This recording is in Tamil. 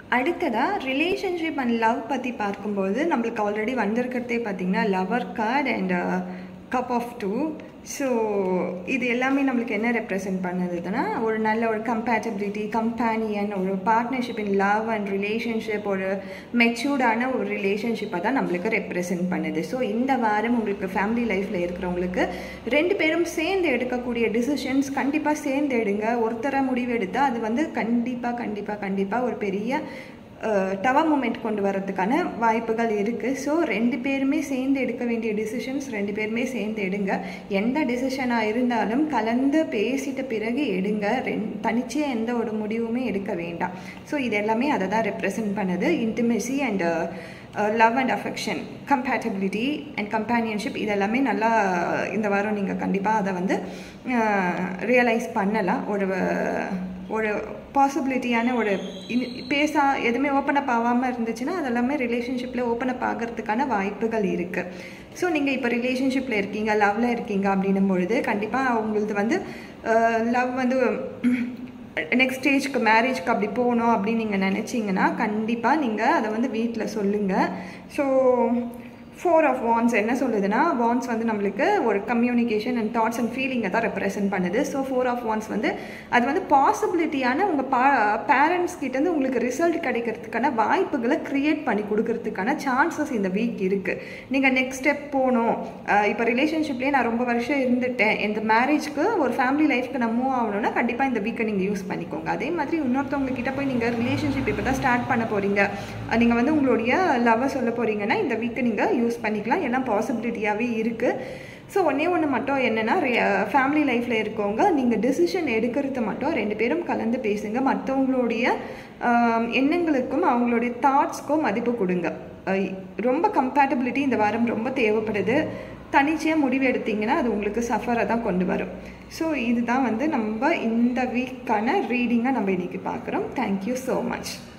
அடுத்ததாக ரிலேஷன்ஷிப் அண்ட் லவ் பற்றி பார்க்கும்போது நம்மளுக்கு ஆல்ரெடி வந்திருக்கிறதே பார்த்திங்கன்னா lover card and cup of two so இது எல்லாமே நம்மளுக்கு என்ன ரெப்ரசன்ட் பண்ணுதுன்னா ஒரு நல்ல ஒரு கம்பேட்டபிலிட்டி கம்பேனியன் ஒரு partnership in love and relationship ஒரு மெச்சூர்டான ஒரு ரிலேஷன்ஷிப்பை தான் நம்மளுக்கு ரெப்ரசன்ட் பண்ணுது ஸோ இந்த வாரம் உங்களுக்கு ஃபேமிலி லைஃப்பில் இருக்கிறவங்களுக்கு ரெண்டு பேரும் சேர்ந்து எடுக்கக்கூடிய டிசிஷன்ஸ் கண்டிப்பாக சேர்ந்து எடுங்க ஒருத்தர முடிவு எடுத்தால் அது வந்து கண்டிப்பாக கண்டிப்பாக கண்டிப்பாக ஒரு பெரிய டவ மூமெண்ட் கொண்டு வரதுக்கான வாய்ப்புகள் இருக்குது ஸோ ரெண்டு பேருமே சேர்ந்து எடுக்க வேண்டிய டிசிஷன்ஸ் ரெண்டு பேருமே சேர்ந்து எடுங்க எந்த டிசிஷனாக இருந்தாலும் கலந்து பேசிட்ட பிறகு எடுங்க ரெண் தனிச்சே எந்த ஒரு முடிவுமே எடுக்க வேண்டாம் ஸோ இது எல்லாமே அதை தான் ரெப்ரசன்ட் பண்ணுது intimacy and love and affection compatibility and companionship இதெல்லாமே நல்லா இந்த வாரம் நீங்கள் கண்டிப்பாக அதை வந்து ரியலைஸ் பண்ணலாம் ஒரு ஒரு பாசிபிலிட்டியான ஒரு பேசா எதுவுமே ஓப்பன் அப் ஆகாமல் இருந்துச்சுன்னா அதெல்லாமே ரிலேஷன்ஷிப்பில் ஓப்பன் அப் ஆகிறதுக்கான வாய்ப்புகள் இருக்குது ஸோ நீங்கள் இப்போ ரிலேஷன்ஷிப்பில் இருக்கீங்க லவ்வில் இருக்கீங்க அப்படின்னும் பொழுது கண்டிப்பாக அவங்களது வந்து லவ் வந்து நெக்ஸ்ட் ஸ்டேஜ்க்கு மேரேஜ்க்கு அப்படி போகணும் அப்படின்னு நீங்கள் நினச்சிங்கன்னா கண்டிப்பாக நீங்கள் அதை வந்து வீட்டில் சொல்லுங்கள் ஸோ ஃபோர் ஆஃப் வான்ஸ் என்ன சொல்லுதுன்னா வான்ஸ் வந்து நம்மளுக்கு ஒரு கம்யூனிகேஷன் அண்ட் தாட்ஸ் அண்ட் ஃபீலிங்கை தான் ரெப்ரசென்ட் பண்ணுது ஸோ ஃபோர் ஆஃப் வான்ஸ் வந்து அது வந்து பாசிபிலிட்டியான உங்கள் பா பேரண்ட்ஸ் கிட்டேருந்து உங்களுக்கு ரிசல்ட் கிடைக்கிறதுக்கான வாய்ப்புகளை க்ரியேட் பண்ணி கொடுக்கறதுக்கான சான்சஸ் இந்த வீக் இருக்குது நீங்கள் நெக்ஸ்ட் ஸ்டெப் போகணும் இப்போ ரிலேஷன்ஷிப்லேயே நான் ரொம்ப வருஷம் இருந்துட்டேன் இந்த மேரேஜ்க்கு ஒரு ஃபேமிலி லைஃப்க்கு நான் மூவ் ஆகணும்னா கண்டிப்பாக இந்த வீக்கை நீங்கள் யூஸ் பண்ணிக்கோங்க அதே மாதிரி இன்னொருத்தவங்க கிட்ட போய் நீங்கள் ரிலேஷன்ஷிப் இப்போ தான் ஸ்டார்ட் பண்ண போகிறீங்க நீங்கள் வந்து உங்களுடைய லவ்வை சொல்ல போகிறீங்கன்னா இந்த வீக்கை நீங்கள் யூஸ் பண்ணிக்கலாம் எல்லாம் பாசிபிலிட்டியாகவே இருக்குது ஸோ ஒன்றே ஒன்று மட்டும் என்னென்னா ஃபேமிலி லைஃப்பில் இருக்கவங்க நீங்கள் டெசிஷன் எடுக்கிறது மட்டும் ரெண்டு பேரும் கலந்து பேசுங்க மற்றவங்களுடைய எண்ணங்களுக்கும் அவங்களுடைய தாட்ஸ்க்கும் மதிப்பு கொடுங்க ரொம்ப கம்பேட்டபிலிட்டி இந்த வாரம் ரொம்ப தேவைப்படுது தனிச்சையாக முடிவு எடுத்தீங்கன்னா அது உங்களுக்கு சஃபரை தான் கொண்டு வரும் ஸோ இதுதான் வந்து நம்ம இந்த வீக்கான ரீடிங்கை நம்ம இன்றைக்கி பார்க்குறோம் தேங்க்யூ ஸோ மச்